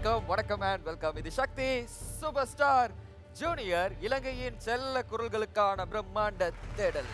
வணக்கம் வணக்கம் and welcome இது சக்தி சூப்பர் ஸ்டார் ஜூனியர் இலங்கையின் செல்ல குரல்களுக்கான பிரம்மாண்ட தேடல்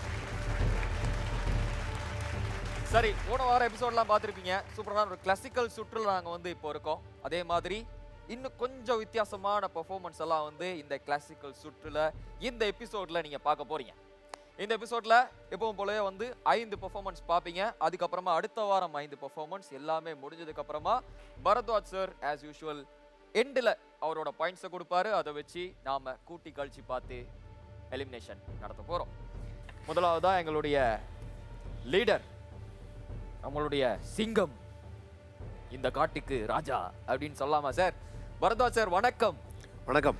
சரி போன வாரம் எபிசோட்லாம் பார்த்துருப்பீங்க சூப்பரான ஒரு கிளாசிக்கல் சுற்றுல நாங்கள் வந்து இப்போ இருக்கோம் அதே மாதிரி இன்னும் கொஞ்சம் வித்தியாசமான பெர்ஃபார்மன்ஸ் எல்லாம் வந்து இந்த கிளாசிக்கல் சுற்றுல இந்த எபிசோட்ல நீங்க பார்க்க போறீங்க இந்த எபிசோட்ல எப்பவும் போலவே வந்து ஐந்து பெர்ஃபார்மன்ஸ் பார்ப்பீங்க அதுக்கப்புறமா அடுத்த வாரம் ஐந்து பெர்ஃபார்மன்ஸ் எல்லாமே முடிஞ்சதுக்கு அப்புறமா பரத்வாஜ் சார் ஆஸ் யூஷுவல் எண்டில் அவரோட பாயிண்ட்ஸை கொடுப்பாரு அதை வச்சு நாம கூட்டி கழிச்சு பார்த்து எலிமினேஷன் நடத்த போறோம் முதலாவதா எங்களுடைய லீடர் நம்மளுடைய சிங்கம் இந்த காட்டுக்கு ராஜா அப்படின்னு சொல்லலாமா சார் பரத்வாஜ் சார் வணக்கம் வணக்கம்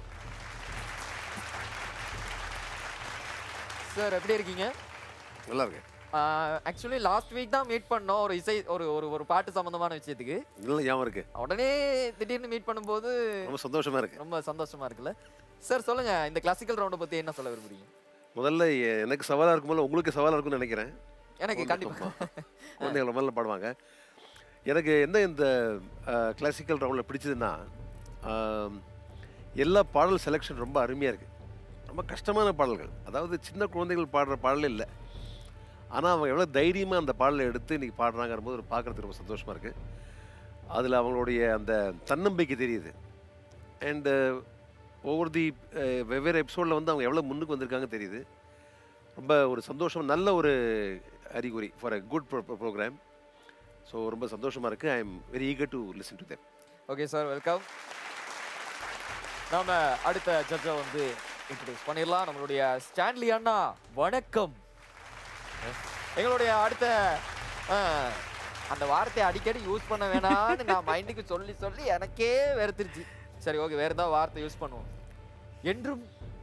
சார் எப்படி இருக்கீங்க நல்லா இருக்கேன் ஆக்சுவலி லாஸ்ட் வீக் தான் மீட் பண்ணோம் ஒரு இசை ஒரு ஒரு ஒரு பாட்டு சம்பந்தமான விஷயத்துக்கு இல்லை ஞாபகம் இருக்கு உடனே திடீர்னு மீட் பண்ணும்போது ரொம்ப சந்தோஷமா இருக்கு ரொம்ப சந்தோஷமா இருக்குல்ல சார் சொல்லுங்க இந்த கிளாசிக்கல் ரவுண்டை பத்தி என்ன சொல்ல விரும்புறீங்க முதல்ல எ- எனக்கு சவாலா இருக்கும்போது உங்களுக்கு சவாலா இருக்கும்னு நினைக்கிறேன் எனக்கு கண்டிப்பா குழந்தைகள் முதல்ல பாடுவாங்க எனக்கு என்ன இந்த கிளாசிக்கல் ரவுண்டில் பிடிச்சதுன்னா ஆம், எல்லா பாடல் செலெக்ஷன் ரொம்ப அருமையாக இருக்குது ரொம்ப கஷ்டமான பாடல்கள் அதாவது சின்ன குழந்தைகள் பாடுற பாடலே இல்லை ஆனால் அவங்க எவ்வளோ தைரியமாக அந்த பாடலை எடுத்து இன்றைக்கி பாடுறாங்கிற போது ஒரு பார்க்குறதுக்கு ரொம்ப சந்தோஷமாக இருக்குது அதில் அவங்களுடைய அந்த தன்னம்பிக்கை தெரியுது அண்டு ஒவ்வொரு தி அஹ், வெவ்வேறு எபிசோடில் வந்து அவங்க எவ்வளோ முன்னுக்கு வந்திருக்காங்க தெரியுது ரொம்ப ஒரு சந்தோஷம் நல்ல ஒரு அறிகுறி for a good program so ரொம்ப சந்தோஷமாக இருக்குது I am very eager to listen to them okay sir welcome நாம அடுத்த ஜட்ஜை வந்து இன்ட்ரடியூஸ் பண்ணிடலாம் நம்மளுடைய ஸ்டான்லி அண்ணா வணக்கம் எங்களுடைய அடுத்த ஆ, அந்த வார்த்தையை அடிக்கடி யூஸ் பண்ண வேணாம்னு நான் மைண்டுக்கு சொல்லி சொல்லி எனக்கே வெறுத்துருச்சு சரி ஓகே வேற ஏதாவது வார்த்தை யூஸ் பண்ணுவோம் என்றும்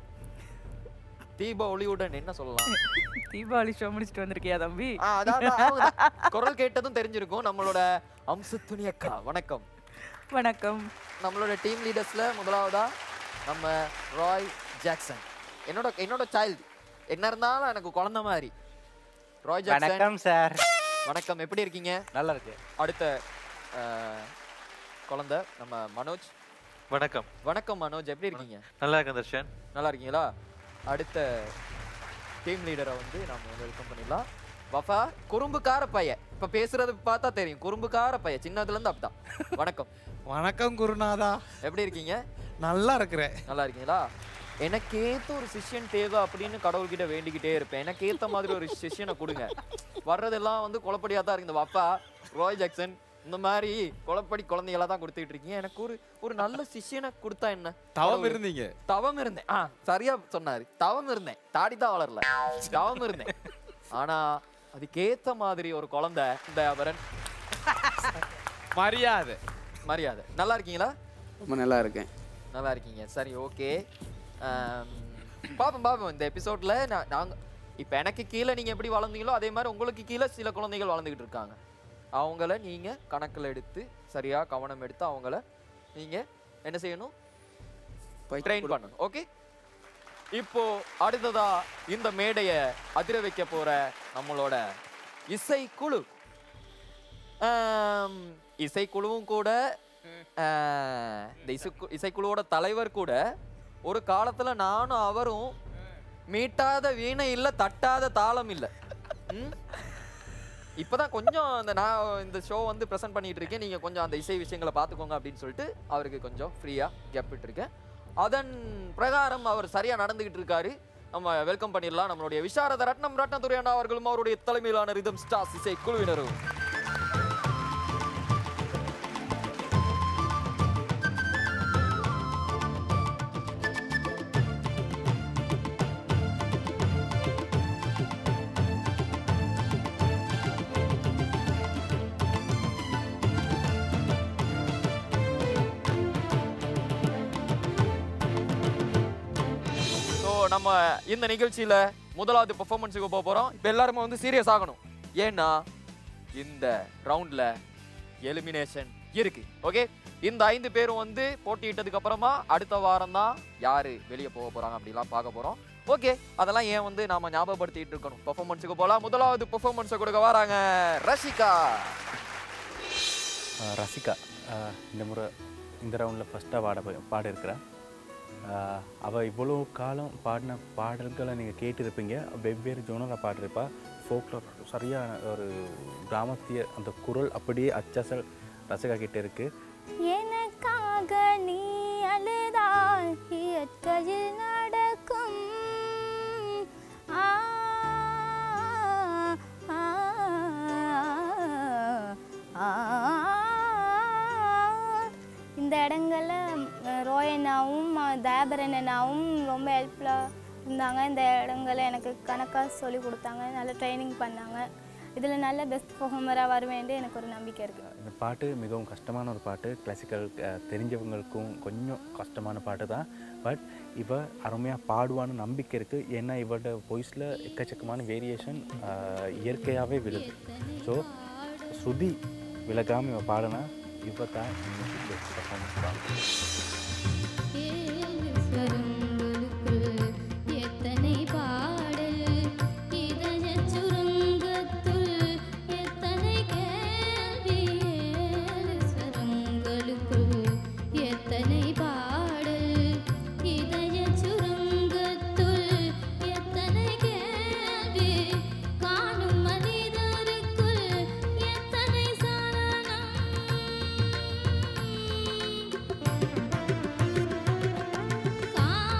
தீப ஒளியுடன் என்ன சொல்லலாம் தீபாவளி ஷோ முடிச்சுட்டு வந்திருக்கியா தம்பி ஆ, அதான், அதான், அவங்க குரல் கேட்டதும் தெரிஞ்சிருக்கும் நம்மளோட அம்சத்துணி அக்கா வணக்கம் வணக்கம் நம்மளோட டீம் லீடர்ஸ்ல முதலாவதா நம்ம ராய் ஜாக்சன் என்னோட என்னோட சைல்டு என்ன இருந்தாலும் எனக்கு குழந்தை மாதிரி ராய் ஜாக்சன் வணக்கம் சார் வணக்கம் எப்படி இருக்கீங்க நல்லா இருக்கு அடுத்த அஹ், குழந்தை நம்ம மனோஜ் வணக்கம் வணக்கம் மனோஜ் எப்படி இருக்கீங்க நல்லா இருக்கேன் தர்ஷன் நல்லா இருக்கீங்களா அடுத்த டீம் லீடரை வந்து நம்ம வெல்கம் பண்ணிடலாம் வஃபா குறும்புக்கார பையன் இப்ப பேசுறது பார்த்தா தெரியும் குறும்புக்கார பையன் சின்னதுல இருந்து அப்படிதான் வணக்கம் வணக்கம் குருநாதா எப்படி இருக்கீங்க நல்லா இருக்கிறேன் நல்லா இருக்கீங்களா எனக்கேத்த ஒரு சிஷ்யன் தேவை அப்படின்னு கடவுள்கிட்ட வேண்டிக்கிட்டே இருப்பேன் எனக்கேத்த மாதிரி ஒரு சிஷ்யனை கொடுங்க வர்றதெல்லாம் வந்து குழப்படியா தான் இருக்கு இந்த அப்பா ராய் ஜாக்சன் இந்த மாதிரி குழப்படி குழந்தைகளா தான் கொடுத்துட்டு இருக்கீங்க எனக்கு ஒரு ஒரு நல்ல சிஷ்யனை கொடுத்தா என்ன தவம் கடவுள். இருந்தீங்க தவம் இருந்தேன் ஆ சரியா சொன்னாரு தவம் இருந்தேன் தாடி தான் வளரல தவம் இருந்தேன் ஆனா அதுக்கேத்த மாதிரி ஒரு குழந்தை இந்த அவரன் மரியாதை மரியாதை நல்லா இருக்கீங்களா ரொம்ப நல்லா இருக்கேன் நல்லா இருக்கீங்க சரி ஓகே பாப்போம் பாப்போம் இந்த எபிசோட்ல நான் நாங்க இப்போ எனக்கு கீழே நீங்க எப்படி வளர்ந்தீங்களோ அதே மாதிரி உங்களுக்கு கீழே சில குழந்தைகள் வளர்ந்துக்கிட்டு இருக்காங்க அவங்கள நீங்க கணக்கில் எடுத்து சரியா கவனம் எடுத்து அவங்கள நீங்க என்ன செய்யணும் பயிற்சி ட்ரெயின் கொடு- பண்ணணும் ஓகே இப்போ அடுத்ததா இந்த மேடையை அதிர வைக்க போற நம்மளோட இசைக்குழு ஆம், இசைக்குழுவும் கூட ஆ, இந்த இசைக்கு இசைக்குழுவோட தலைவர் கூட ஒரு காலத்துல நானும் அவரும் மீட்டாத வீணை இல்ல தட்டாத தாளம் இல்ல ம்? இப்பதான் கொஞ்சம் இந்த நான் இந்த ஷோ வந்து ப்ரெசென்ட் பண்ணிட்டு இருக்கேன் நீங்க கொஞ்சம் அந்த இசை விஷயங்களை பார்த்துக்கோங்க அப்படின்னு சொல்லிட்டு அவருக்கு கொஞ்சம் ஃப்ரீயா கேப் இருக்கேன் அதன் பிரகாரம் அவர் சரியா நடந்துகிட்டு இருக்காரு நம்ம வெல்கம் பண்ணிடலாம் நம்மளுடைய விசாரத ரத்னம் ரத்னதுரை அண்ணா அவர்களும் அவருடைய தலைமையிலான ரிதம் ஸ்டார்ஸ் இசை குழுவினரும் ஸோ நம்ம இந்த நிகழ்ச்சியில முதலாவது பெர்ஃபார்மன்ஸுக்கு போக போறோம் இப்போ எல்லாருமே வந்து சீரியஸ் ஆகணும் ஏன்னா இந்த ரவுண்ட்ல எலிமினேஷன் இருக்கு ஓகே இந்த ஐந்து பேரும் வந்து போட்டியிட்டதுக்கு அப்புறமா அடுத்த வாரம் தான் யாரு வெளியே போக போறாங்க அப்படிலாம் பார்க்க போறோம் ஓகே அதெல்லாம் ஏன் வந்து நாம ஞாபகப்படுத்திட்டு இருக்கணும் பெர்ஃபார்மன்ஸுக்கு போலாம் முதலாவது பெர்ஃபார்மன்ஸை கொடுக்க வராங்க ரஷிகா ரசிகா ஆஹ் இந்த முறை இந்த ரவுண்டில் ஃபஸ்ட்டாக பாட போய்- பாட இருக்கிறா அவள் இவ்வளோ காலம் பாடின பாடல்களை நீங்கள் கேட்டிருப்பீங்க வெவ்வேறு ஜோனரில் பாடிருப்பா ஃபோக்லோர் சரியான ஒரு கிராமத்திய அந்த குரல் அப்படியே அச்சசல் ரசிகா கிட்ட இருக்குது எனக்காக நீ அழுதால் இயற்கையில் நடக்கும் ஆ, ஆ, ஆ, இந்த இடங்கள்ல அஹ், ரோயண்ணாவும் அஹ், தயாபரண்ணனாவும் ரொம்ப ஹெல்ப்ஃபுல்லாக இருந்தாங்க இந்த இடங்களை எனக்கு கணக்காக சொல்லி கொடுத்தாங்க நல்லா ட்ரைனிங் பண்ணாங்க இதில் நல்ல பெஸ்ட் பர்ஃபார்மராக வருவேன்ட்டு எனக்கு ஒரு நம்பிக்கை இருக்குது இந்த பாட்டு மிகவும் கஷ்டமான ஒரு பாட்டு கிளாசிக்கல் தெரிஞ்சவங்களுக்கும் கொஞ்சம் கஷ்டமான பாட்டு தான் பட் இவ அருமையாக பாடுவான்னு நம்பிக்கை இருக்குது ஏன்னா இவரோட வாய்ஸில் எக்கச்சக்கமான வேரியேஷன் இயற்கையாகவே விழுது ஸோ ஸ்ருதி விலகாமல் இவ பாடினா இவ தான் இன்னைக்கு பெஸ்ட் பர்ஃபார்மன்ஸ் தான் எத்தனை பாடல் இதயச் சுரங்கத்துள் எத்தனை கேள்வி ஏழு ஸ்வரங்களுக்குள் எத்தனை பாடல் இதயச் சுரங்கத்துள் எத்தனை கேள்வி காணும் மனிதருக்குள் எத்தனை சரணம் கா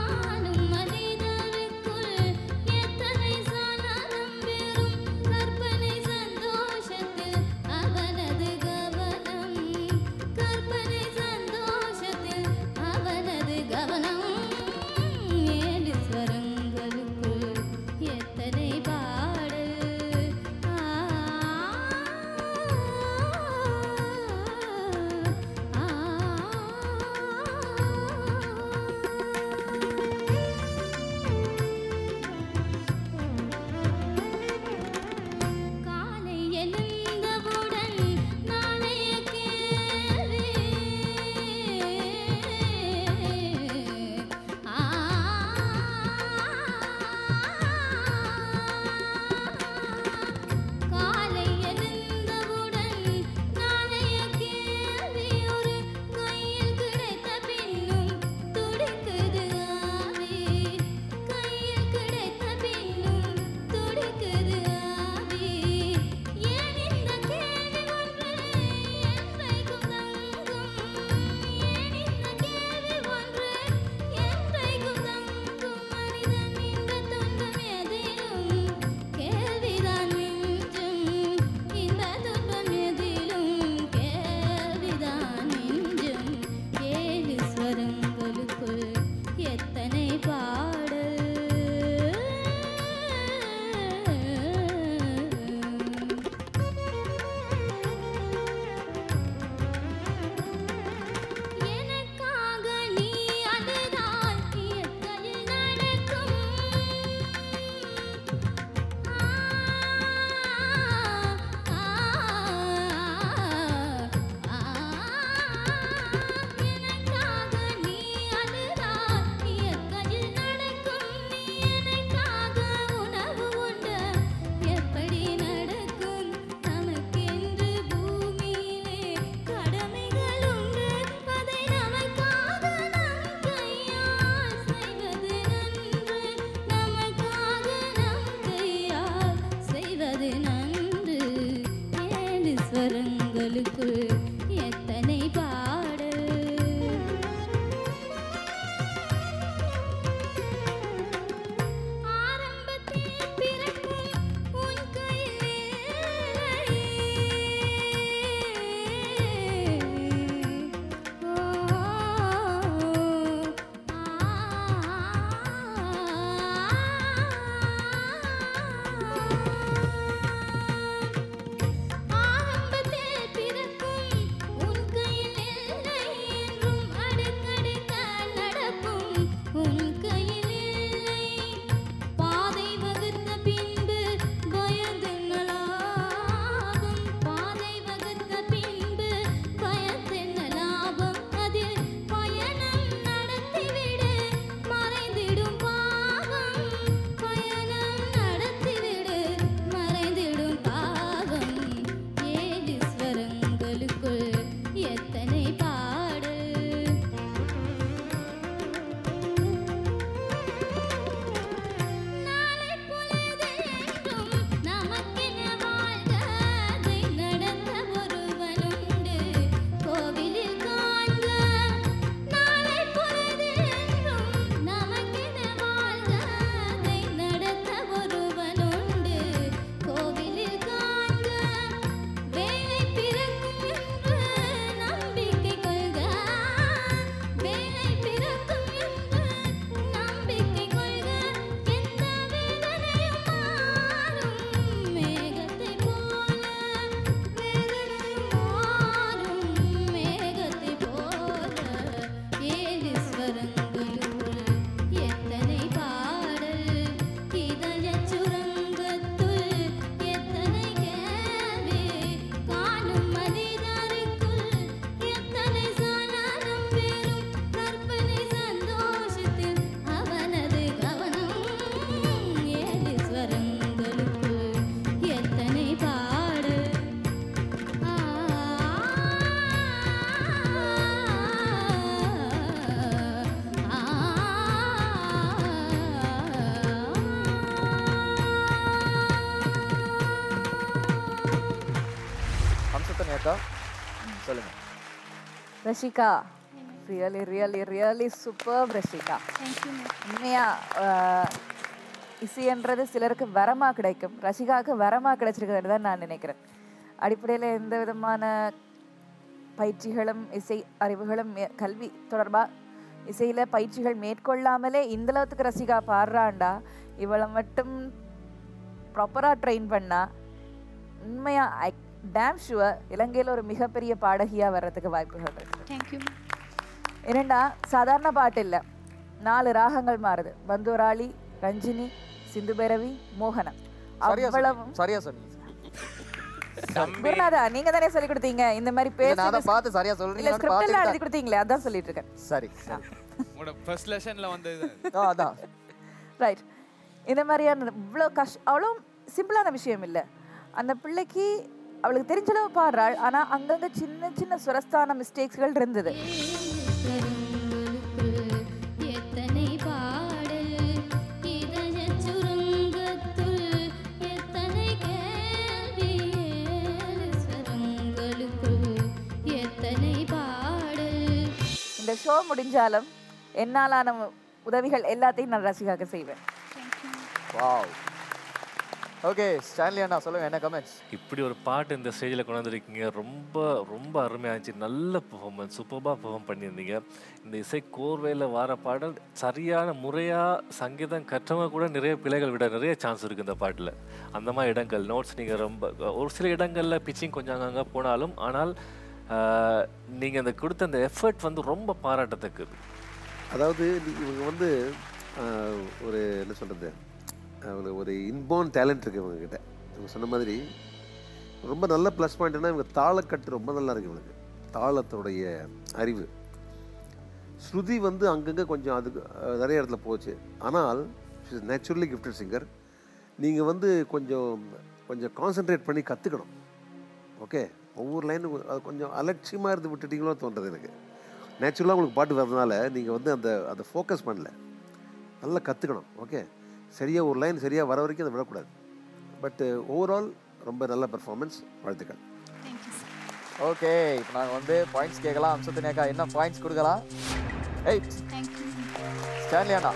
சொல்லுங்க Rasika really really really super Rasika உண்மையா ஆஹ், இசைன்றது சிலருக்கு வரமா கிடைக்கும் ரஷிகாவுக்கு வரமா கிடைச்சிருக்குதுன்னு தான் நான் நினைக்கிறேன் அடிப்படையில் எந்த விதமான பயிற்சிகளும் இசை அறிவுகளும் மே- கல்வி தொடர்பாக இசையில் பயிற்சிகள் மேற்கொள்ளாமலே இந்த அளவுக்கு ரசிகா பாடுறாண்டா இவளை மட்டும் ப்ராப்பராக ட்ரெயின் பண்ணா உண்மையா ஐ டேம் ஷுவர் இலங்கையில் ஒரு மிகப்பெரிய பாடகியாக வர்றதுக்கு வாய்ப்புகள் இருக்கு தேங்க்யூ இரண்டா சாதாரண பாட்டு இல்லை நாலு ராகங்கள் மாறுது பந்தூராளி ரஞ்சினி சிந்து பைரவி மோகனம் சரியா அவ்வளவு சொன்னீங்க. சரியா சொன்னீங்க குருநாதா நீங்க தானே சொல்லி கொடுத்தீங்க இந்த மாதிரி இல்ல, பேசி நான் தான் பார்த்து சரியா இல்ல சொல்றீங்க ஸ்கிரிப்ட் எல்லாம் எழுதி கொடுத்தீங்களே அதான் சொல்லிட்டு இருக்கேன் சரி சரி உங்களோட ஃபர்ஸ்ட் லெசன்ல வந்தது ஆ, அதான் ரைட் இந்த மாதிரியான இவ்வளோ கஷ் அவ்வளோ சிம்பிளான விஷயம் இல்லை அந்த பிள்ளைக்கு அவளுக்கு தெரிஞ்ச அளவு பாடுறாள் ஆனா அங்கங்க சின்ன சின்ன சுரஸ்தான மிஸ்டேக்ஸ்கள் இருந்தது ஸ்வரங்களுக்குள் எத்தனை பாடல் இதயச் சுருங்கத்துள் எத்தனை கேள்வி ஏழு ஸ்வரங்களுக்குள் எத்தனை பாடல் இந்த ஷோ முடிஞ்சாலும் என்னாலான உதவிகள் எல்லாத்தையும் நான் ரசிகாக்க செய்வேன் வாவ் ஓகே ஸ்டான்லி அண்ணா சொல்லுங்க என்ன கமெண்ட்ஸ் இப்படி ஒரு பாட்டு இந்த ஸ்டேஜில் கொண்டு வந்திருக்கீங்க ரொம்ப ரொம்ப அருமையாக இருந்துச்சு நல்ல பெர்ஃபார்மன்ஸ் சூப்பராக பெர்ஃபார்ம் பண்ணியிருந்தீங்க இந்த இசை கோர்வையில் வர பாடல் சரியான முறையாக சங்கீதம் கற்றவங்க கூட நிறைய பிழைகள் விட நிறைய சான்ஸ் இருக்குது இந்த பாட்டில் அந்த மாதிரி இடங்கள் நோட்ஸ் நீங்கள் ரொம்ப ஒரு சில இடங்களில் பிச்சிங் கொஞ்சம் அங்கங்கே போனாலும் ஆனால் நீங்கள் அந்த கொடுத்த அந்த எஃபர்ட் வந்து ரொம்ப பாராட்டத்தக்கது அதாவது நீ- இவங்க வந்து ஆஹ், ஒரு என்ன சொல்கிறது அவங்க ஒரு இன்பார்ன் டேலண்ட் இருக்குது இவங்ககிட்ட இவங்க சொன்ன மாதிரி ரொம்ப நல்ல ப்ளஸ் பாயிண்ட்னா இவங்க தாளக்கட்டு ரொம்ப நல்லா இருக்கு இவங்களுக்கு தாளத்தோடைய அறிவு ஸ்ருதி வந்து அங்கங்கே கொஞ்சம் அதுக்கு அஹ், நிறைய இடத்துல போச்சு ஆனால் நேச்சுரலி கிஃப்டட் சிங்கர் நீங்கள் வந்து கொஞ்சம் கொஞ்சம் கான்சென்ட்ரேட் பண்ணி கற்றுக்கணும் ஓகே ஒவ்வொரு லைனும் அது கொஞ்சம் அலட்சியமாக இருந்து விட்டுட்டீங்களோ தோன்றது எனக்கு நேச்சுரலாக உங்களுக்கு பாட்டு வர்றதுனால நீங்கள் வந்து அந்த அதை ஃபோக்கஸ் பண்ணல நல்லா கற்றுக்கணும் ஓகே சரியாக ஒரு லைன் சரியாக வர வரைக்கும் அதை விடக்கூடாது பட்டு ஓவரால் ரொம்ப நல்ல பெர்ஃபார்மன்ஸ் வாழ்த்துக்கள் ஓகே இப்போ நாங்கள் வந்து பாயிண்ட்ஸ் கேட்கலாம் அம்சத்தினேக்கா என்ன பாயிண்ட்ஸ் கொடுக்கலாம் எயிட் ஸ்டான்லி அண்ணா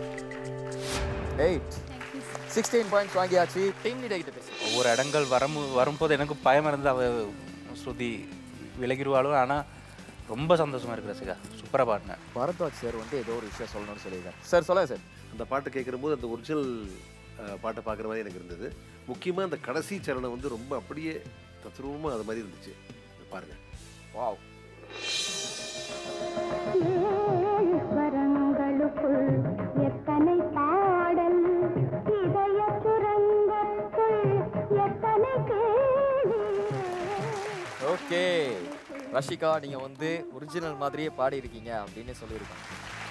எயிட் சிக்ஸ்டீன் பாயிண்ட்ஸ் வாங்கியாச்சு டீம் லீடர் கிட்ட பேசு ஒவ்வொரு இடங்கள் வரும் வரும்போது எனக்கு பயம் இருந்து அவ ஸ்ருதி விலகிடுவாளோ ஆனால் ரொம்ப சந்தோஷமா இருக்கு ரசிகா சூப்பராக பாடினேன் பரத்வாஜ் சார் வந்து ஏதோ ஒரு விஷயம் சொல்லணும்னு சொல்லியிருக்காரு சார் சொல்லுங்க சார் அந்த பாட்டு கேட்கும்போது அந்த ஒரிஜினல் பாட்டை பார்க்குற மாதிரி எனக்கு இருந்தது முக்கியமாக அந்த கடைசி சரணம் வந்து ரொம்ப அப்படியே தத்ரூபமாக அது மாதிரி இருந்துச்சு பாருங்கள் வாவ் ஸ்வரங்களுக்குள் எத்தனை பாடல் இதய சுரங்கத்துள் எத்தனை கேள்வி ஓகே ரஷிகா நீங்க வந்து ஒரிஜினல் மாதிரியே பாடி இருக்கீங்க அப்படின்னு சொல்லியிருக்காங்க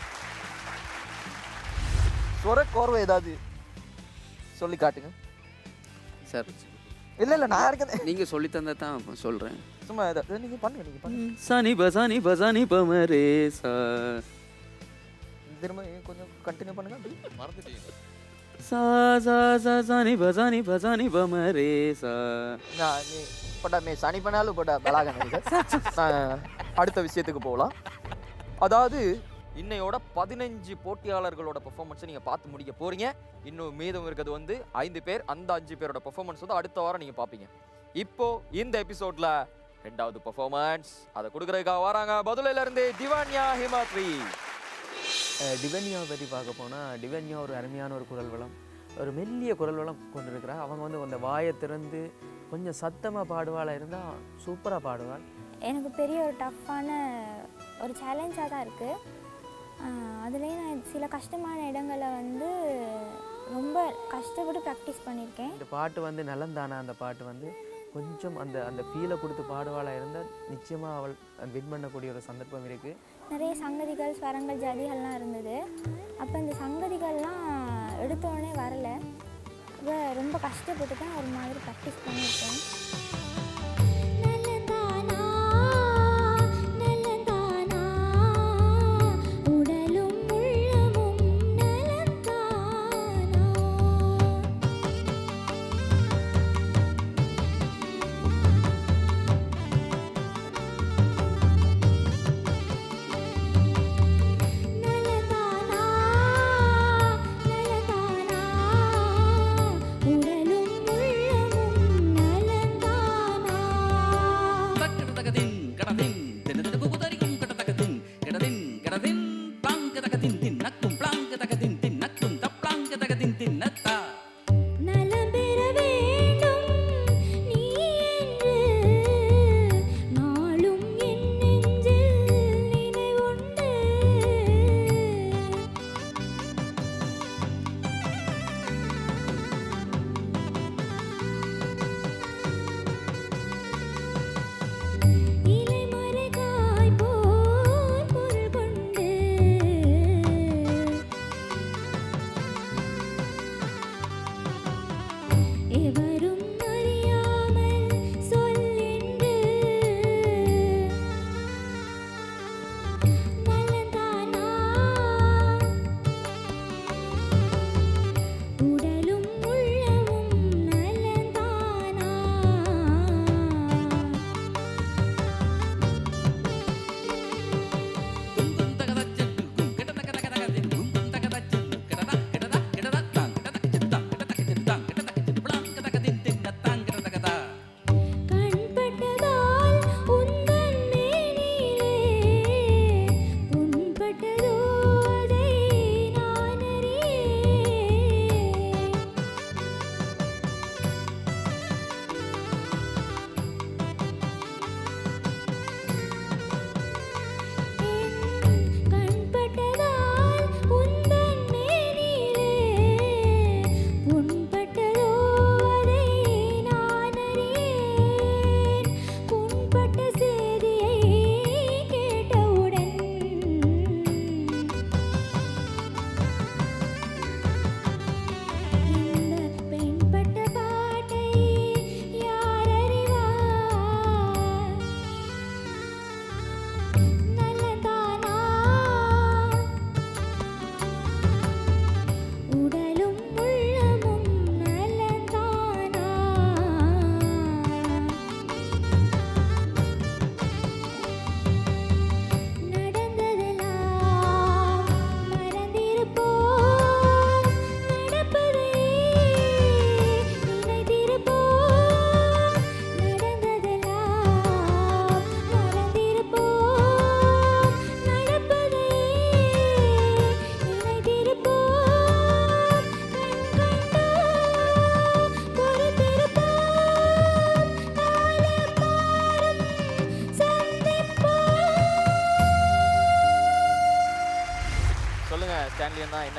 ஸ்வர கோர்வை ஏதாவது சொல்லி காட்டுங்க சார் இல்ல இல்ல நான் இருக்கேன் நீங்க சொல்லி தந்தா தான் சொல்றேன் சும்மா ஏதாவது நீங்க பண்ணுங்க நீங்க பண்ணுங்க சனி பசானி பசானி பமரே சா திரும்ப கொஞ்சம் கண்டினியூ பண்ணுங்க அப்படி மறந்துட்டீங்க சா சா சா சனி பசானி பசானி பமரே சா நான் நீ பட்டா மே சனி பண்ணாலும் பட்டா பலாக நான் அடுத்த விஷயத்துக்கு போகலாம் அதாவது இன்னையோட பதினஞ்சு போட்டியாளர்களோட பெர்ஃபார்மன்ஸை நீங்கள் பார்த்து முடிக்க போறீங்க இன்னும் மீதம் இருக்கிறது வந்து ஐந்து பேர் அந்த அஞ்சு பேரோட பெர்ஃபார்மன்ஸ் வந்து அடுத்த வாரம் நீங்கள் பார்ப்பீங்க இப்போ இந்த எபிசோட்ல ரெண்டாவது பெர்ஃபார்மன்ஸ் அதை கொடுக்குறதுக்காக வராங்க பதுலையில இருந்து திவான்யா ஹிமாத்ரி டிவென்யாவை பற்றி பார்க்க போனால் டிவென்யா ஒரு அருமையான ஒரு குரல் வளம் ஒரு மெல்லிய குரல் வளம் கொண்டிருக்கிறா அவங்க வந்து அந்த வாயை திறந்து கொஞ்சம் சத்தமாக பாடுவாளாக இருந்தால் சூப்பராக பாடுவாள் எனக்கு பெரிய ஒரு டஃப்பான ஒரு சேலஞ்சாக தான் இருக்குது அதுலேயே நான் சில கஷ்டமான இடங்களை வந்து ரொம்ப கஷ்டப்பட்டு ப்ராக்டிஸ் பண்ணியிருக்கேன் இந்த பாட்டு வந்து நலந்தானா அந்த பாட்டு வந்து கொஞ்சம் அந்த அந்த ஃபீலை கொடுத்து பாடுவாளாக இருந்தால் நிச்சயமாக அவள் வின் பண்ணக்கூடிய ஒரு சந்தர்ப்பம் இருக்குது நிறைய சங்கதிகள் ஸ்வரங்கள் ஜதிகள்லாம் இருந்தது அப்போ இந்த சங்கதிகள்லாம் எடுத்த உடனே வரல அப்ப ரொம்ப கஷ்டப்பட்டு தான் ஒரு மாதிரி ப்ராக்டிஸ் பண்ணியிருக்கேன் உடலும் உள்ளமும் நலந்தானா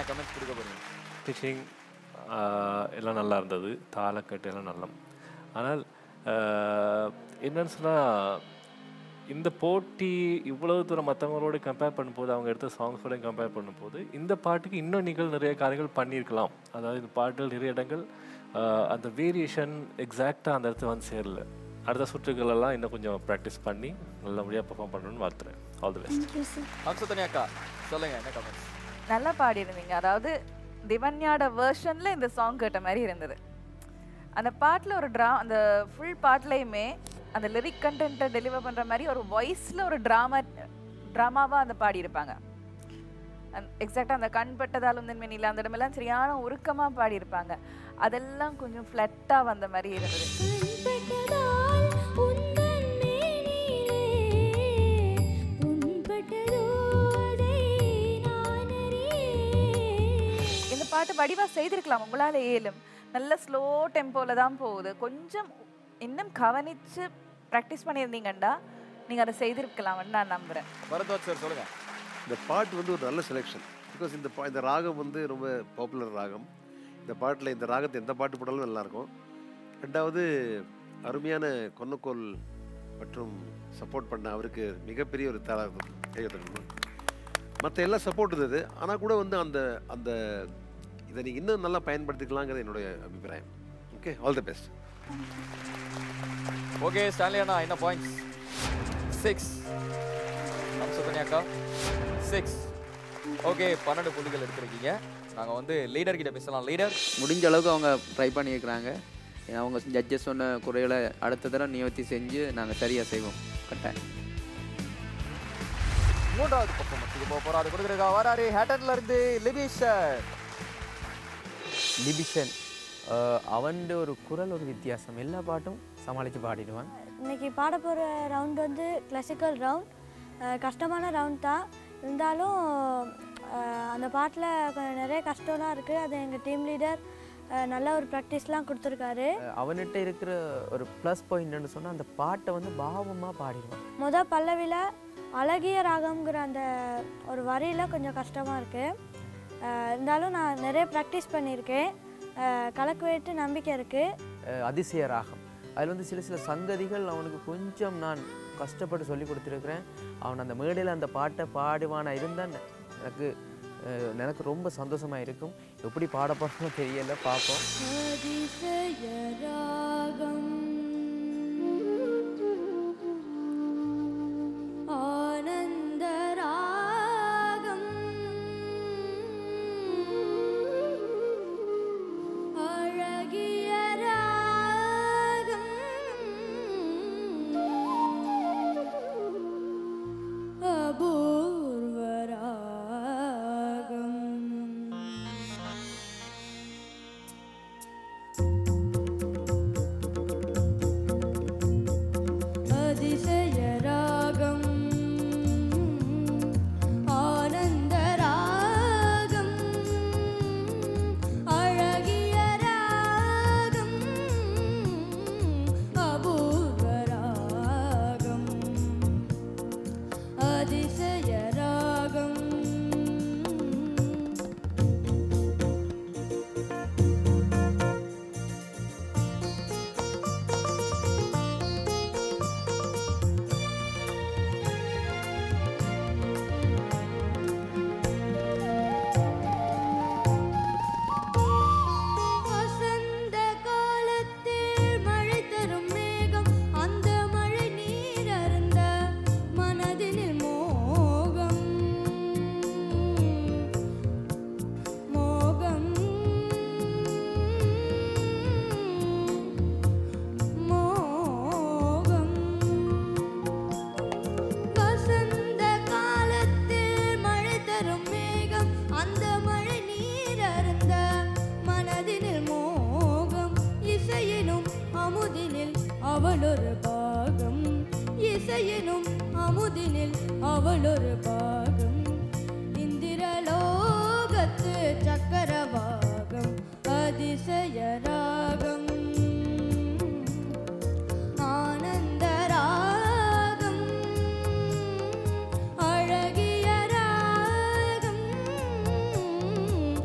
என்ன கமெண்ட்ஸ் கொடுக்க போறீங்க பிச்சிங் எல்லாம் நல்லா இருந்தது தாளக்கட்டு எல்லாம் நல்லா ஆனால் ஆஹ், என்னன்னு சொன்னால் இந்த போட்டி இவ்வளவு தூரம் மற்றவங்களோட கம்பேர் பண்ணும்போது அவங்க எடுத்த சாங்ஸோட கம்பேர் பண்ணும்போது இந்த பாட்டுக்கு இன்னும் நீங்கள் நிறைய காரியங்கள் பண்ணியிருக்கலாம் அதாவது இந்த பாட்டுகள் நிறைய இடங்கள் ஆஹ், அந்த வேரியேஷன் எக்ஸாக்டாக அந்த இடத்துல வந்து சேரல அடுத்த சுற்றுகள் எல்லாம் இன்னும் கொஞ்சம் ப்ராக்டிஸ் பண்ணி நல்லபடியாக பெர்ஃபார்ம் பண்ணணும்னு வாழ்த்துறேன் ஆல் தி பெஸ்ட் அம்சத்தனி அக்கா சொல்லுங்க என்ன கமெண்ட்ஸ் நல்லா பாடியிருந்தீங்க அதாவது திவன்யாட வேர்ஷன்ல இந்த சாங் கேட்ட மாதிரி இருந்தது அந்த பாட்டில் ஒரு ட்ரா அந்த ஃபுல் பாட்லேயுமே அந்த லிரிக் கண்டென்ட்டை டெலிவர் பண்ணுற மாதிரி ஒரு வாய்ஸில் ஒரு ட்ராமா ட்ராமாவாக அந்த பாடியிருப்பாங்க எக்ஸாக்டாக அந்த கண் பட்டதாலும் தென்மெனியில் அந்த இடமெல்லாம் சரியான உருக்கமாக பாடியிருப்பாங்க அதெல்லாம் கொஞ்சம் ஃப்ளட்டாக வந்த மாதிரி இருந்தது இந்த பாட்டு வடிவா செய்திருக்கலாம் உங்களால இயலும் நல்ல ஸ்லோ டெம்போல தான் போகுது கொஞ்சம் இன்னும் கவனிச்சு ப்ராக்டிஸ் பண்ணியிருந்தீங்கண்டா நீங்க அதை செய்திருக்கலாம்னு நான் நம்புறேன் பரத்வாஜ் சார் சொல்லுங்க இந்த பாட்டு வந்து ஒரு நல்ல செலெக்ஷன் பிகாஸ் இந்த பா இந்த ராகம் வந்து ரொம்ப பாப்புலர் ராகம் இந்த பாட்டில் இந்த ராகத்தை எந்த பாட்டு போட்டாலும் நல்லாயிருக்கும் ரெண்டாவது அருமையான கொன்னக்கோல் மற்றும் சப்போர்ட் பண்ண அவருக்கு மிகப்பெரிய ஒரு தர கையெழுத்தணும் மற்ற எல்லாம் சப்போர்ட் இருந்தது ஆனால் கூட வந்து அந்த அந்த இதை நீங்கள் இன்னும் நல்லா பயன்படுத்திக்கலாங்கிறது என்னுடைய அபிப்பிராயம் okay all the best okay Stanley அண்ணா என்ன பாயிண்ட்ஸ் சிக்ஸ் அம்சத்தனி அக்கா சிக்ஸ் ஓகே பன்னெண்டு புள்ளிகள் எடுத்திருக்கீங்க நாங்கள் வந்து லீடர் கிட்ட பேசலாம் லீடர் முடிஞ்ச அளவுக்கு அவங்க ட்ரை பண்ணியிருக்கிறாங்க அவங்க ஜட்ஜஸ் சொன்ன குறைகளை அடுத்த தடவை நிவர்த்தி செஞ்சு நாங்கள் சரியாக செய்வோம் கட்டாயம் மூன்றாவது பர்ஃபார்மன்ஸுக்கு போக போகிறோம் அது கொடுக்குறக்கா வராரு ஹேட்டன்ல இருந்து லிபிஷர் லிபிஷன் அவன் ஒரு குரல் ஒரு வித்தியாசம் எல்லா பாட்டும் சமாளித்து பாடிடுவான் இன்னைக்கு பாட போகிற ரவுண்ட் வந்து கிளாசிக்கல் ரவுண்ட் கஷ்டமான ரவுண்ட் தான் இருந்தாலும் அஹ், அந்த பாட்டில் கொஞ்சம் நிறைய கஷ்டம்லாம் இருக்குது அது எங்கள் டீம் லீடர் நல்ல ஒரு ப்ராக்டிஸ்லாம் கொடுத்துருக்காரு அஹ் அவன்கிட்ட இருக்கிற ஒரு ப்ளஸ் பாயிண்ட்னு சொன்னால் அந்த பாட்டை வந்து பாவமாக பாடிடுவான் முத பல்லவியில் அழகிய ராகம்ங்கிற அந்த ஒரு வரியில் கொஞ்சம் கஷ்டமாக இருக்குது இருந்தாலும் நான் நிறைய ப்ராக்டிஸ் பண்ணியிருக்கேன் அஹ், கலக்குவேட்டு நம்பிக்கை இருக்குது அஹ் அதிசய ராகம் அதில் வந்து சில சில சங்கதிகள் அவனுக்கு கொஞ்சம் நான் கஷ்டப்பட்டு சொல்லி கொடுத்துருக்குறேன் அவன் அந்த மேடையில் அந்த பாட்டை பாடுவானா இருந்தான் எனக்கு அஹ், எனக்கு ரொம்ப சந்தோஷமாக இருக்கும் எப்படி பாட போகிறோமோ தெரியல பார்ப்போம் அதிசயராகம் ஆனந்தராகம் அழகிய ராகம் அபூர்வ ராகம் அதிசய ராகம் ஆனந்த ராகம் அழகிய ராகம் அபூர்வ ராகம் அதிசய ராகம் வசந்த காலத்தில் மழை தரும் மேகம் அந்த மழை நீர் அருந்த மனதினில் மோகம் மோகம் மோகம் வசந்த காலத்தில் மழை தரும் மேகம் அந்த மழை நீர் அருந்த மனதினில் மோகம் இசையினும் அமுதினில் அவளொரு பாகம் இசையினும் அமுதினில் அவளொரு பாகம் இந்திரலோகத்து சக்கரவாகம் அதிசய ராகம் ஆனந்த ராகம் அழகிய ராகம்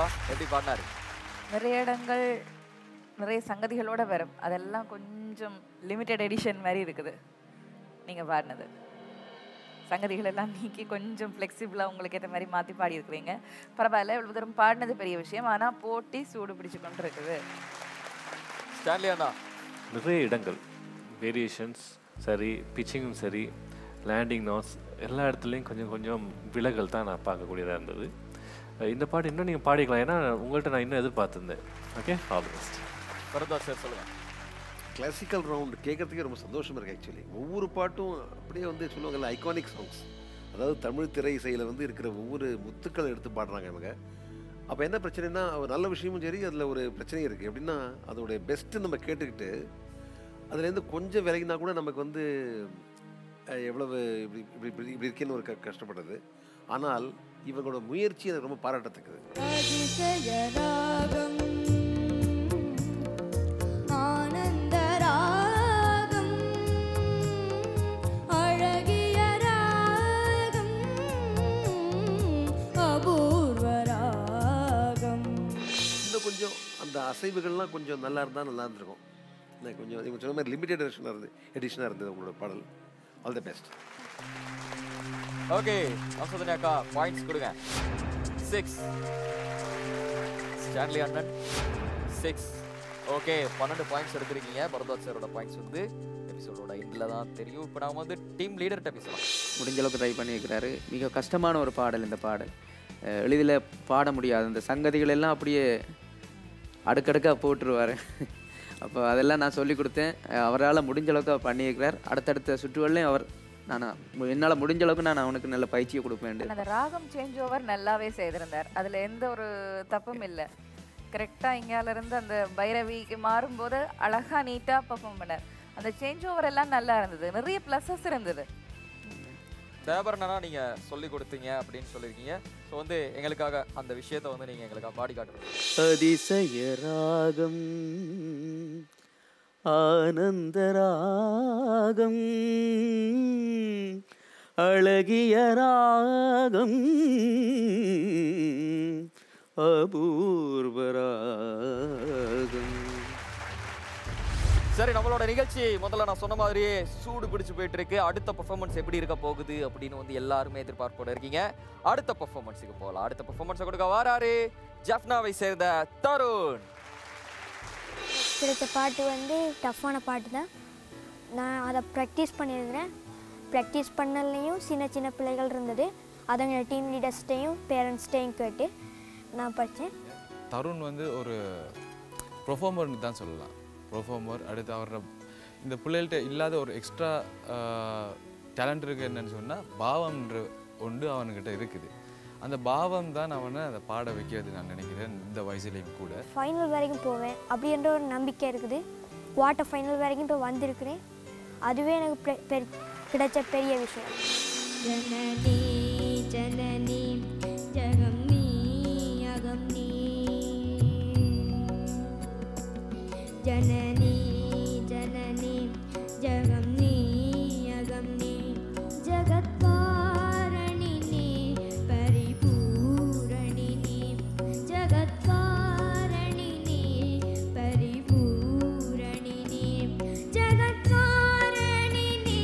எப்படி பாடினாரு நிறைய இடங்கள் நிறைய சங்கதிகளோட வரும் அதெல்லாம் கொஞ்சம் லிமிட்டெட் எடிஷன் மாதிரி இருக்குது நீங்கள் பாடினது சங்கதிகள் எல்லாம் நீக்கி கொஞ்சம் ஃப்ளெக்சிபிளாக உங்களுக்கு ஏற்ற மாதிரி மாற்றி பாடியிருக்கிறீங்க பரவாயில்ல இவ்வளவு தூரம் பாடினது பெரிய விஷயம் ஆனால் போட்டி சூடு பிடிச்சு கொண்டு இருக்குது ஸ்டான்லி அண்ணா நிறைய இடங்கள் வேரியேஷன்ஸ் சரி பிச்சிங்கும் சரி லேண்டிங் நாட்ஸ் எல்லா இடத்துலையும் கொஞ்சம் கொஞ்சம் விலகல் தான் நான் பார்க்கக்கூடியதாக இருந்தது அஹ் இந்த பாட்டு இன்னும் நீங்கள் பாடிக்கலாம் ஏன்னா உங்கள்கிட்ட நான் இன்னும் எதிர்பார்த்துருந்தேன் ஓகே ஆல் பெஸ்ட் பரதா சார் சொல்லுங்க கிளாசிக்கல் ரவுண்ட் கேட்கறதுக்கே ரொம்ப சந்தோஷமா இருக்கு ஆக்சுவலி ஒவ்வொரு பாட்டும் அப்படியே வந்து சொல்லுவாங்கல்ல ஐகானிக் சாங்ஸ் அதாவது தமிழ் திரை இசையில் வந்து இருக்கிற ஒவ்வொரு முத்துக்களை எடுத்து பாடுறாங்க இவங்க அப்போ என்ன பிரச்சனைனா ஒரு நல்ல விஷயமும் சரி அதில் ஒரு பிரச்சனையும் இருக்குது எப்படின்னா அதோடைய பெஸ்ட்டு நம்ம கேட்டுக்கிட்டு அதுலேருந்து கொஞ்சம் விலகினா கூட நமக்கு வந்து அஹ், எவ்வளவு இப்படி இப்படி இப்படி இப்படி இருக்கேன்னு ஒரு க கஷ்டப்பட்டது ஆனால் இவங்களோட முயற்சி எனக்கு ரொம்ப பாராட்டத்தக்கது அதிசயராகம் ஆனந்தராகம் அழகிய ராகம் அபூர்வராகம் இன்னும் கொஞ்சம் அந்த அசைவுகள்லாம் கொஞ்சம் நல்லா இருந்தால் நல்லா இருந்திருக்கும் இன்னும் கொஞ்சம் நீங்கள் சொன்ன மாதிரி லிமிடெட் எடிஷனாக இருந்து எடிஷனாக இருந்தது உங்களோட பாடல் ஆல் த பெஸ்ட் ஓகே அசோதனி அக்கா பாயிண்ட்ஸ் கொடுங்க சிக்ஸ் ஸ்டான்லி அண்ணன் சிக்ஸ் ஓகே பன்னெண்டு பாயிண்ட்ஸ் எடுத்திருக்கீங்க பரதாஜ் சாரோட பாயிண்ட்ஸ் வந்து எபிசோடோட எண்டில் தான் தெரியும் இப்போ நான் வந்து டீம் லீடர்கிட்ட பேசலாம் முடிஞ்ச அளவுக்கு ட்ரை பண்ணியிருக்கிறாரு மிக கஷ்டமான ஒரு பாடல் இந்த பாடல் அஹ் எளிதில் பாட முடியாது அந்த சங்கதிகள் எல்லாம் அப்படியே அடுக்கடுக்காக போட்டுருவார் அப்போ அதெல்லாம் நான் சொல்லி கொடுத்தேன் அவரால் முடிஞ்ச அளவுக்கு அவர் பண்ணியிருக்கிறார் அடுத்தடுத்த சுற்றுகள்லையும் அவர் நான் என்னால் முடிஞ்ச அளவுக்கு நான் அவனுக்கு நல்ல பயிற்சியை கொடுப்பேன் அந்த ராகம் சேஞ்ச் ஓவர் நல்லாவே செய்திருந்தார் அதில் எந்த ஒரு தப்பும் இல்லை கரெக்டாக இங்கால இருந்து அந்த பைரவிக்கு மாறும்போது அழகாக நீட்டாக பர்ஃபார்ம் பண்ணார் அந்த சேஞ்ச் ஓவர் எல்லாம் நல்லா இருந்தது நிறைய ப்ளஸஸ் இருந்தது தேவரனா நீங்க சொல்லி கொடுத்தீங்க அப்படின்னு சொல்லியிருக்கீங்க ஸோ வந்து எங்களுக்காக அந்த விஷயத்தை வந்து நீங்க எங்களுக்காக பாடி காட்டுறீங்க அதிசய ராகம் ஆனந்தராகம் அழகிய ராகம் அபூர்வராகம் சரி நம்மளோட நிகழ்ச்சி முதல்ல நான் சொன்ன மாதிரியே சூடு பிடிச்சு போயிட்டு இருக்கு அடுத்த பெர்ஃபார்மன்ஸ் எப்படி இருக்க போகுது அப்படின்னு வந்து எல்லாருமே எதிர்பார்ப்போட இருக்கீங்க அடுத்த பெர்ஃபார்மன்ஸுக்கு போகலாம் அடுத்த பெர்ஃபார்மன்ஸை கொடுக்க வாராரு ஜஃப்னாவை சேர்ந்த தருண் கிடைத்த பாட்டு வந்து டஃப்பான பாட்டு தான் நான் அதை ப்ராக்டிஸ் பண்ணியிருக்கிறேன் ப்ராக்டிஸ் பண்ணலையும் சின்ன சின்ன பிள்ளைகள் இருந்தது அதங்க டீம் லீடர்ஸ்டையும் பேரண்ட்ஸ்டையும் கேட்டு நான் படித்தேன் தருண் வந்து ஒரு ப்ரொஃபார்மர்னு தான் சொல்லலாம் ப்ரொஃபார்மர் அடுத்து அவரோட இந்த பிள்ளைகள்கிட்ட இல்லாத ஒரு எக்ஸ்ட்ரா டேலண்ட் இருக்குது என்னன்னு சொன்னால் பாவம்ன்ற ஒன்று அவனுக்கிட்ட இருக்குது அந்த பாவம் தான் அவனை அதை பாட வைக்கிறது நான் நினைக்கிறேன் இந்த வயசுலேயும் கூட ஃபைனல் வரைக்கும் போவேன் அப்படின்ற ஒரு நம்பிக்கை இருக்குது குவார்ட்டர் ஃபைனல் வரைக்கும் இப்போ வந்திருக்கிறேன் அதுவே எனக்கு பெ- பெ- கிடைச்ச பெரிய விஷயம் ஜனனி ஜனனி ஜகம் நீ அகம் நீ ஜனனி ஜனனி ஜகம் நீ அகம் நீ ஜகத்காரணி நீ பரிபூரணி நீ ஜகத்காரணி நீ பரிபூரணி நீ ஜகத்காரணி நீ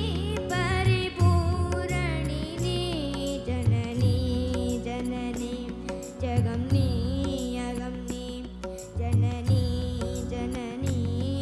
பரிபூரணி நீ ஜனனி ஜனனி ஜகம் நீ அகம் நீ ஜனனி ஜனனி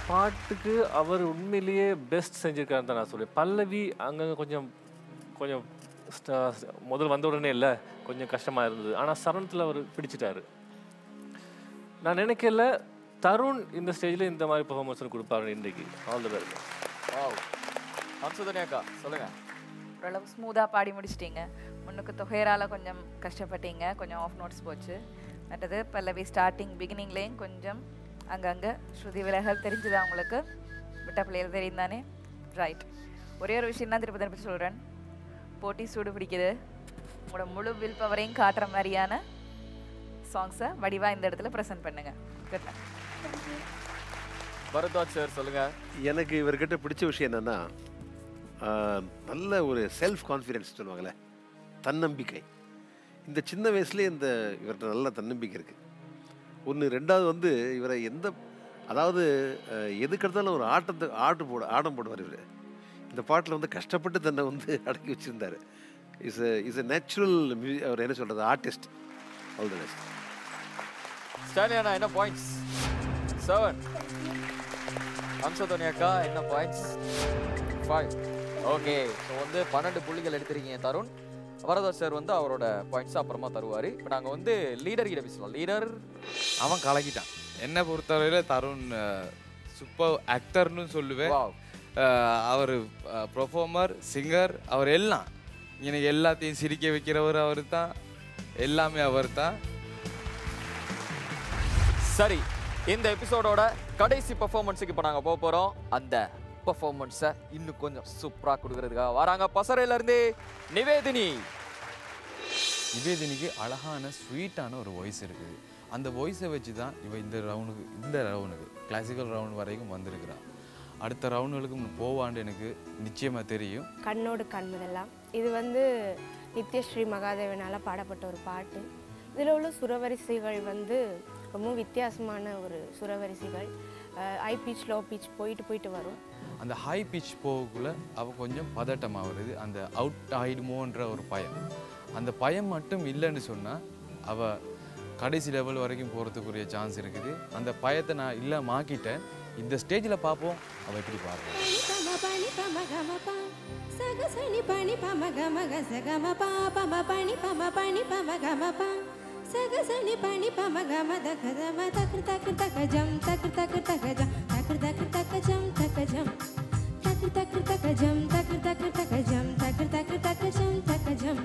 பாட்டுக்கு அவர் உண்மையிலேயே பெஸ்ட் செஞ்சிருக்காருன்னு தான் நான் சொல்லுவேன் பல்லவி அங்கங்கே கொஞ்சம் கொஞ்சம் ஸ்ட- முதல் வந்த உடனே இல்லை கொஞ்சம் கஷ்டமாக இருந்தது ஆனால் சரணத்தில் அவர் பிடிச்சிட்டாரு நான் நினைக்கல தருண் இந்த ஸ்டேஜில் இந்த மாதிரி பெர்ஃபார்மன்ஸ் கொடுப்பாரு இன்றைக்கு ஆல் த வெரி வாவ் அம்சுதனி அக்கா சொல்லுங்க ஓரளவு ஸ்மூத்தாக பாடி முடிச்சிட்டீங்க முன்னுக்கு தொகையரால கொஞ்சம் கஷ்டப்பட்டீங்க கொஞ்சம் ஆஃப் நோட்ஸ் போச்சு மற்றது பல்லவி ஸ்டார்டிங் பிகினிங்லேயும் கொஞ்சம் அங்கங்கே ஸ்ருதி விலகல் தெரிஞ்சுதா உங்களுக்கு விட்ட பிள்ளைகள் தெரியும் தானே ரைட் ஒரே ஒரு விஷயம் தான் திருப்பி திருப்பி சொல்கிறேன் போட்டி சூடு பிடிக்குது உங்களோட முழு வில் பவரையும் காட்டுற மாதிரியான சாங்ஸை வடிவா இந்த இடத்துல ப்ரெசென்ட் பண்ணுங்க குட் பரத்வாஜ் சார் சொல்லுங்க எனக்கு இவர்கிட்ட பிடிச்ச விஷயம் என்னன்னா ஆஹ், நல்ல ஒரு செல்ஃப் கான்ஃபிடென்ஸ் சொல்லுவாங்கள்ல தன்னம்பிக்கை இந்த சின்ன வயசுலேயே இந்த இவர்கிட்ட நல்ல தன்னம்பிக்கை இருக்குது ஒன்று ரெண்டாவது வந்து இவரை எந்த அதாவது அஹ், எதுக்கெடுத்தாலும் ஒரு ஆட்டத்தை ஆட்டு போட ஆட்டம் போடுவார் இவர் இந்த பாட்டில் வந்து கஷ்டப்பட்டு தன்னை வந்து அடக்கி வச்சுருந்தார் இஸ் இஸ் a நேச்சுரல் அவர் என்ன சொல்கிறது ஆர்டிஸ்ட் ஆல் த பெஸ்ட் ஸ்டாலியானா என்ன பாயிண்ட்ஸ் செவன் அம்சதோனி அக்கா என்ன பாயிண்ட்ஸ் ஃபைவ் ஓகே ஸோ வந்து பன்னெண்டு புள்ளிகள் எடுத்திருக்கீங்க தருண் வரதர் சார் வந்து அவரோட பாயிண்ட்ஸ் அப்புறமா தருவார் இப்போ நாங்கள் வந்து லீடர் கிட்ட பேசலாம் லீடர் அவன் கலக்கிட்டான் என்னை பொறுத்தவரையில் தருண் சூப்பர் ஆக்டர்னு சொல்லுவேன் அவர் ப்ரொஃபார்மர் சிங்கர் அவர் எல்லாம் எனக்கு எல்லாத்தையும் சிரிக்க வைக்கிறவர் அவர் தான் எல்லாமே அவர் தான் சரி இந்த எபிசோடோட கடைசி பெர்ஃபார்மன்ஸுக்கு இப்போ நாங்கள் போக போகிறோம் அந்த பெர்ஃபார்மன்ஸை இன்னும் கொஞ்சம் சூப்பராக கொடுக்கறதுக்காக வராங்க பசறையில இருந்து நிவேதினி நிவேதினிக்கு அழகான ஸ்வீட்டான ஒரு வாய்ஸ் இருக்குது அந்த வாய்ஸை வச்சு தான் இவ இந்த ரவுண்டுக்கு இந்த ரவுண்டுக்கு கிளாசிக்கல் ரவுண்ட் வரைக்கும் வந்திருக்கிறா அடுத்த ரவுண்டுகளுக்கு போவான்னு எனக்கு நிச்சயமாக தெரியும் கண்ணோடு கண்முதெல்லாம் இது வந்து நித்யஸ்ரீ மகாதேவனால் பாடப்பட்ட ஒரு பாட்டு இதில் உள்ள சுரவரிசைகள் வந்து ரொம்ப வித்தியாசமான ஒரு சுரவரிசைகள் ஐ பீச் லோ பீச் போயிட்டு போயிட்டு வரும் அந்த ஹை பிச் போகக்குள்ள அவ கொஞ்சம் பதட்டமாக வருது அந்த அவுட் ஆயிடுமோன்ற ஒரு பயம் அந்த பயம் மட்டும் இல்லைன்னு சொன்னால் அவ கடைசி லெவல் வரைக்கும் போகிறதுக்குரிய சான்ஸ் இருக்குது அந்த பயத்தை நான் இல்லை மாக்கிட்டேன் இந்த ஸ்டேஜில் பார்ப்போம் அவள் எப்படி பார்ப்போம் పమ పని పమ గమ ప సగ సని పని పమ గమ గ సగమ ప పమ పని పమ పని పమ గమ ప సగ సని పని పమ గమ ద గమ తక తక తక జం తక తక తక జం తక తక తక జం తక జం తక తక తక జం తక తక తక జం తక తక తక జం తక జం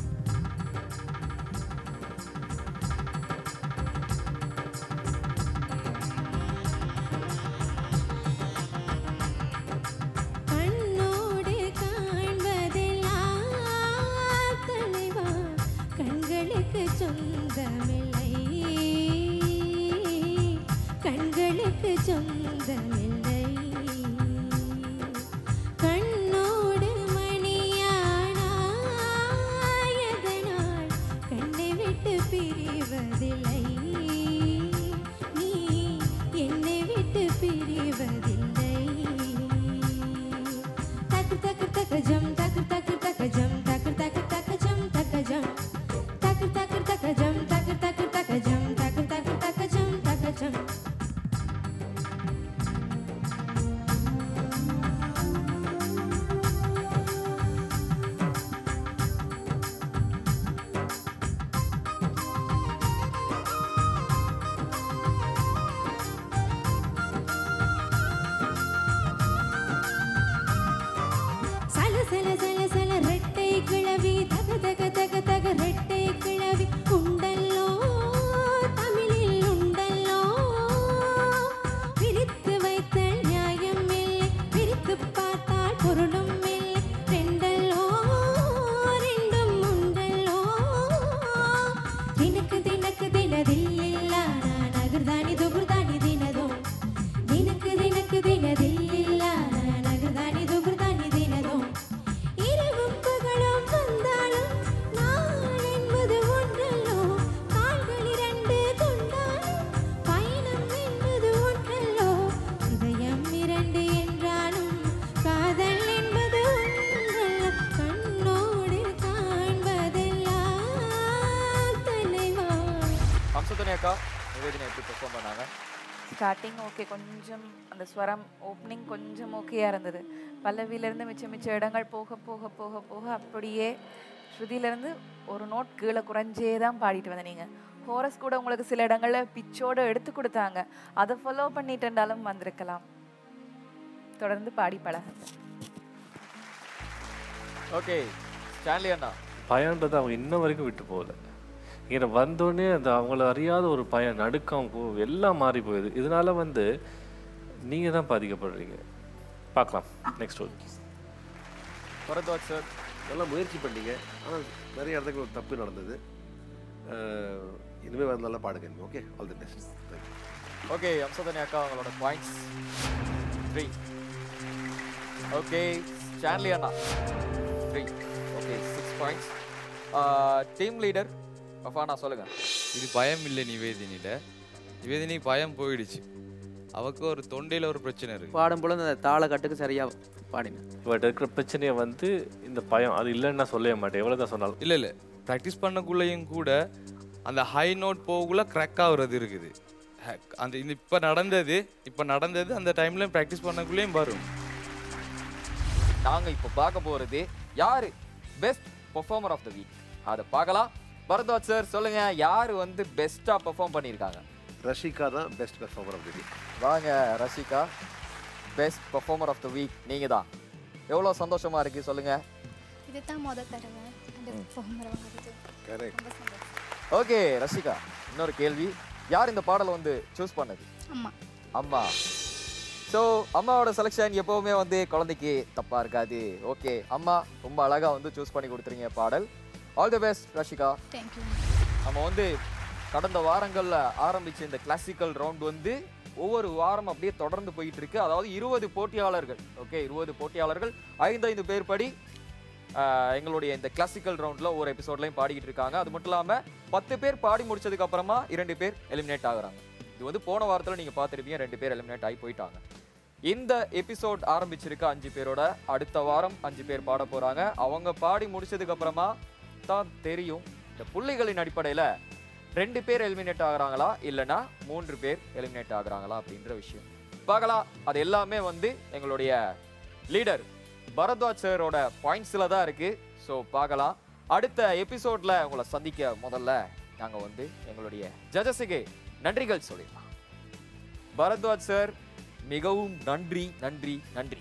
கண்ணோடு காண்பதெல்லாம் தலைவா கண்களுக்கு சொந்தமில்லை கண்களுக்கு சொந்தமில்லை கண்ணோடு மணியானாயதனால் கண்ணை விட்டு பிரிவதில்லை நீ என்னை விட்டு பிரிவதில்லை தக்கு தக்கு தக்கு ஜம் தக்கு தக்கு தக்கு ஜம் தக்கு தக்கு தக்கு ஜம் தக்கு ஜம் தக்கு தக்கு தக்கு ஜம் தக்கு தக்கு தக்கு ஜம் தக்கு தக்கு தக்கு ஜம் தக்கு ஜம் சல சல சல சல ரெட்டை கிழவி தக தக தக தக ரெட்டை கிழவி உண்டல்லோ தமிழில் உண்டல்லோ பிரித்து வைத்த நியாயம் இல்லை பிரித்து பார்த்தால் பொருளும் இல்லை ரெண்டல்லோ ரெண்டும் உண்டல்லோ தினக்கு தினக்கு தினதில்லில்ல நான் நகர்தானி துகுர்தானி தினதோ தினக்கு தினக்கு தினதில்லில்ல நான் நகர்தானி துகுர்தானி தினதோ இரவும் பகலும் வந்தாலும் நான் என்பது ஒன்றல்லோ கால்கள் இரண்டு கொண்டாலும் பயணம் என்பது ஒன்றல்லோ இதயம் இரண்டு என்றாலும் காதல் என்பது ஒன்றல்ல கண்ணோடு காண்பதெல்லாம் தலைவா அம்சத்தனி அக்கா நிவேதினி எப்படி பெர்ஃபார்ம் பண்ணாங்க ஸ்டார்டிங் ஓகே கொஞ்சம் அந்த ஸ்வரம் ஓப்பனிங் கொஞ்சம் ஓகேயா இருந்தது பல்லவியிலேருந்து மிச்ச மிச்ச இடங்கள் போக போக போக போக அப்படியே ஸ்ருதியிலேருந்து ஒரு நோட் கீழே குறைஞ்சே தான் பாடிட்டு வந்த நீங்கள் ஹோரஸ் கூட உங்களுக்கு சில இடங்களில் பிச்சோட எடுத்து கொடுத்தாங்க அதை ஃபாலோ பண்ணிட்டுண்டாலும் வந்திருக்கலாம் தொடர்ந்து பாடி பழகுங்க ஓகே ஸ்டான்லி அண்ணா பயன்றது அவங்க இன்ன வரைக்கும் விட்டு போகல இங்கே வந்தோடனே அந்த அவங்கள அறியாத ஒரு பயம் நடுக்கம் போ எல்லாம் மாறி போகுது இதனால வந்து நீங்கள் தான் பாதிக்கப்படுறீங்க பார்க்கலாம் நெக்ஸ்ட் ஒரு பரத்வாஜ் சார் நல்லா முயற்சி பண்ணீங்க ஆனால் நிறைய இடத்துக்கு ஒரு தப்பு நடந்தது அஹ், இனிமே வந்து நல்லா பாடுங்க okay all the best thank you okay அம்சதனி அக்கா அவங்களோட பாயிண்ட்ஸ் த்ரீ ஓகே ஸ்டான்லி அண்ணா three okay six points team leader அஃபானா சொல்லுங்க இது பயம் இல்லை நிவேதினிட நிவேதினி பயம் போயிடுச்சு அவக்கு ஒரு தொண்டையில் ஒரு பிரச்சனை இருக்கு பாடும்போது அந்த தாள கட்டுக்கு சரியாக பாடினேன் பட் இருக்கிற பிரச்சனையை வந்து இந்த பயம் அது இல்லைன்னு நான் சொல்லவே மாட்டேன் எவ்வளோ தான் சொன்னாலும் இல்லை இல்லை ப்ராக்டிஸ் பண்ணக்குள்ளேயும் கூட அந்த ஹை நோட் போகக்குள்ள க்ராக் ஆகுறது இருக்குது ஹ- அந்த இந்த இப்போ நடந்தது இப்போ நடந்தது அந்த டைமில் ப்ராக்டிஸ் பண்ணக்குள்ளேயும் வரும் நாங்க இப்போ பார்க்க போறது யாரு best performer of the week அதை பார்க்கலாம் பரத்வாஜ் சார் சொல்லுங்க யாரு வந்து பெஸ்டா பெர்ஃபார்ம் பண்ணியிருக்காங்க ரஷிகா தான் best performer of the week வாங்க Rasika best performer of the week நீங்க தான் எவ்வளோ சந்தோஷமா இருக்கு சொல்லுங்க இதுதான் முத தடவை அந்த பெர்ஃபார்மர் வாங்குறது கரெக்ட் ரொம்ப சந்தோஷம் ஓகே ரஷிகா இன்னொரு கேள்வி யார் இந்த பாடலை வந்து சூஸ் பண்ணது அம்மா அம்மா ஸோ அம்மாவோட செலெக்ஷன் எப்பவுமே வந்து குழந்தைக்கு தப்பா இருக்காது ஓகே அம்மா ரொம்ப அழகா வந்து சூஸ் பண்ணி கொடுத்துறீங்க பாடல் all the best Rasika thank you நம்ம வந்து கடந்த வாரங்களில் ஆரம்பிச்ச இந்த கிளாசிக்கல் ரவுண்ட் வந்து ஒவ்வொரு வாரம் அப்படியே தொடர்ந்து போயிட்டு இருக்கு அதாவது இருபது போட்டியாளர்கள் ஓகே இருபது போட்டியாளர்கள் ஐந்து ஐந்து பேர் படி ஆஹ், எங்களுடைய இந்த கிளாசிக்கல் ரவுண்டில் ஒவ்வொரு எபிசோட்லையும் பாடிக்கிட்டு இருக்காங்க அது மட்டும் இல்லாமல் பத்து பேர் பாடி முடிச்சதுக்கு அப்புறமா இரண்டு பேர் எலிமினேட் ஆகுறாங்க இது வந்து போன வாரத்தில் நீங்கள் பார்த்துருப்பீங்க ரெண்டு பேர் எலிமினேட் ஆகி போயிட்டாங்க இந்த எபிசோட் ஆரம்பிச்சிருக்க அஞ்சு பேரோட அடுத்த வாரம் அஞ்சு பேர் பாட போறாங்க அவங்க பாடி முடிச்சதுக்கு அப்புறமா தான் தெரியும் இந்த புள்ளிகளின் அடிப்படையில் ரெண்டு பேர் எலிமினேட் ஆகுறாங்களா இல்லைன்னா மூன்று பேர் எலிமினேட் ஆகுறாங்களா அப்படின்ற விஷயம் பார்க்கலாம் அது எல்லாமே வந்து எங்களுடைய லீடர் பரத்வாஜ் சாரோட பாயிண்ட்ஸில் தான் இருக்கு ஸோ பார்க்கலாம் அடுத்த எபிசோட்ல உங்களை சந்திக்க முதல்ல நாங்கள் வந்து எங்களுடைய ஜட்ஜஸுக்கு நன்றிகள் சொல்லிடலாம் பரத்வாஜ் சார் மிகவும் நன்றி நன்றி நன்றி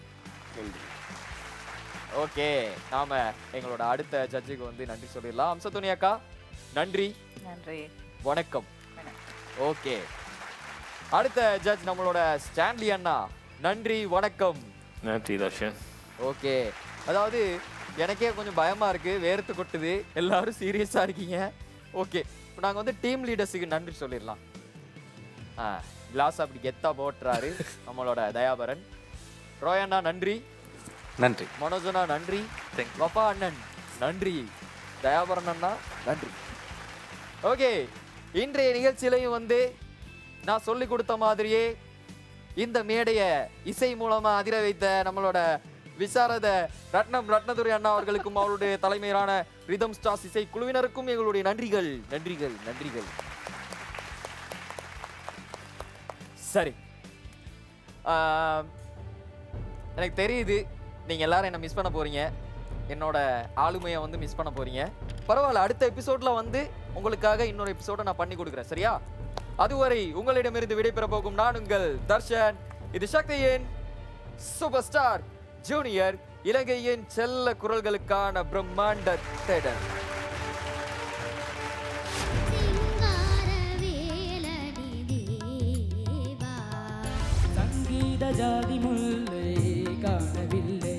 ஓகே நாம எங்களோட அடுத்த ஜட்ஜுக்கு வந்து நன்றி சொல்லிடலாம் அம்சத்துணி அக்கா நன்றி நன்றி வணக்கம் ஓகே அடுத்த ஜட்ஜ் நம்மளோட ஸ்டான்லி அண்ணா நன்றி வணக்கம் நன்றி தர்ஷன் ஓகே அதாவது எனக்கே கொஞ்சம் பயமா இருக்கு வேர்த்து கொட்டுது எல்லாரும் சீரியஸா இருக்கீங்க ஓகே இப்போ நாங்க வந்து டீம் லீடர்ஸுக்கு நன்றி சொல்லிடலாம் ஆ கிளாஸ் அப்படி கெத்தா போட்டுறாரு நம்மளோட தயாபரன் ரோய் அண்ணா நன்றி நன்றி மனோஜனா நன்றி வப்பா அண்ணன் நன்றி தயாபரன் அண்ணா நன்றி ஓகே இன்றைய நிகழ்ச்சியிலையும் வந்து நான் சொல்லி கொடுத்த மாதிரியே இந்த மேடையை இசை மூலமா அதிர வைத்த நம்மளோட விசாரத ரத்னம் ரத்னதுரை அண்ணா அவர்களுக்கும் அவருடைய தலைமையிலான ரிதம் ஸ்டார்ஸ் இசை குழுவினருக்கும் எங்களுடைய நன்றிகள் நன்றிகள் நன்றிகள் சரி ஆம், எனக்கு தெரியுது நீங்க எல்லாரும் என்ன மிஸ் பண்ண போறீங்க என்னோட ஆளுமையை வந்து மிஸ் பண்ண போறீங்க பரவாயில்ல அடுத்த எபிசோட்ல வந்து உங்களுக்காக இன்னொரு எபிசோட நான் பண்ணி கொடுக்குறேன் சரியா அதுவரை உங்களிடமிருந்து விடைபெற போகும் நான் உங்கள் தர்ஷன் இது சக்தியின் சூப்பர் ஸ்டார் ஜூனியர் இலங்கையின் செல்ல குரல்களுக்கான பிரம்மாண்ட தேடல் சங்கீத ஜாதி முல்லை காணவில்லை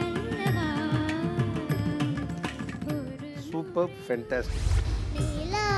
சூப்பர் ஃபென்டாஸ்டிக்